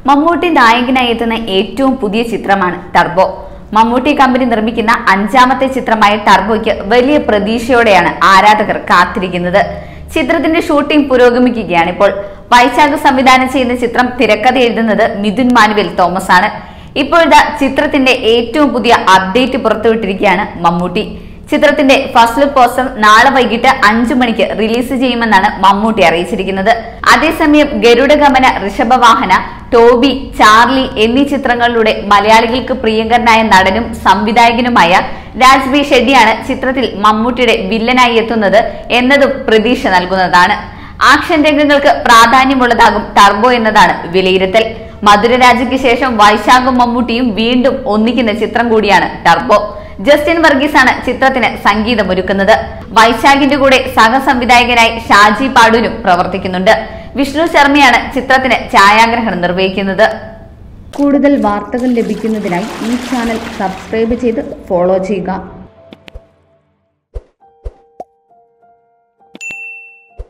മമ്മൂട്ടി നായകനായി എത്തുന്ന ഏറ്റവും പുതിയ ചിത്രമാണ് ടർബോ മമ്മൂട്ടി കമ്പനി നിർമ്മിക്കുന്ന അഞ്ചാമത്തെ ചിത്രമായ ടർബോയ്ക്ക് വലിയ പ്രതീക്ഷയോടെയാണ് ആരാധകർ കാത്തിരിക്കുന്നത് ചിത്രത്തിന്റെ ഷൂട്ടിംഗ് പുരോഗമിക്കുകയാണ് ഇപ്പോൾ വൈശാഖ് സംവിധാനം ചെയ്യുന്ന ചിത്രം തിരക്കഥ എഴുതുന്നത് മിഥുൻ മാനുവൽ തോമസ് ആണ് ഇപ്പോഴത്തെ ചിത്രത്തിന്റെ ഏറ്റവും പുതിയ അപ്ഡേറ്റ് പുറത്തുവിട്ടിരിക്കുകയാണ് മമ്മൂട്ടി ചിത്രത്തിന്റെ ഫസ്റ്റ് ലുക്ക് പോസ്റ്റർ നാളെ വൈകിട്ട് അഞ്ചു മണിക്ക് റിലീസ് ചെയ്യുമെന്നാണ് മമ്മൂട്ടി അറിയിച്ചിരിക്കുന്നത് അതേസമയം ഗരുഡഗമന ഋഷഭവാഹന ടോബി ചാർലി എന്നീ ചിത്രങ്ങളിലൂടെ മലയാളികൾക്ക് പ്രിയങ്കരനായ നടനും സംവിധായകനുമായ രാജ് ബി ഷെഡ്ഡിയാണ് ചിത്രത്തിൽ മമ്മൂട്ടിയുടെ വില്ലനായി എത്തുന്നത് എന്നതും പ്രതീക്ഷ നൽകുന്നതാണ് ആക്ഷൻ രംഗങ്ങൾക്ക് പ്രാധാന്യമുള്ളതാകും ടർബോ എന്നതാണ് വിലയിരുത്തൽ മധുരരാജയ്ക്ക് ശേഷം വൈശാഖും മമ്മൂട്ടിയും വീണ്ടും ഒന്നിക്കുന്ന ചിത്രം കൂടിയാണ് ടർബോ ജസ്റ്റിൻ വർഗീസ് ആണ് ചിത്രത്തിന് സംഗീതമൊരുക്കുന്നത് വൈശാഖിന്റെ കൂടെ സഹസംവിധായകനായി ഷാജി പാടൂരും പ്രവർത്തിക്കുന്നുണ്ട് വിഷ്ണു ശർമ്മയാണ് ചിത്രത്തിന് ഛായാഗ്രഹണം നിർവഹിക്കുന്നത് കൂടുതൽ വാർത്തകൾ ലഭിക്കുന്നതിനായി ഈ ചാനൽ സബ്സ്ക്രൈബ് ചെയ്ത് ഫോളോ ചെയ്യുക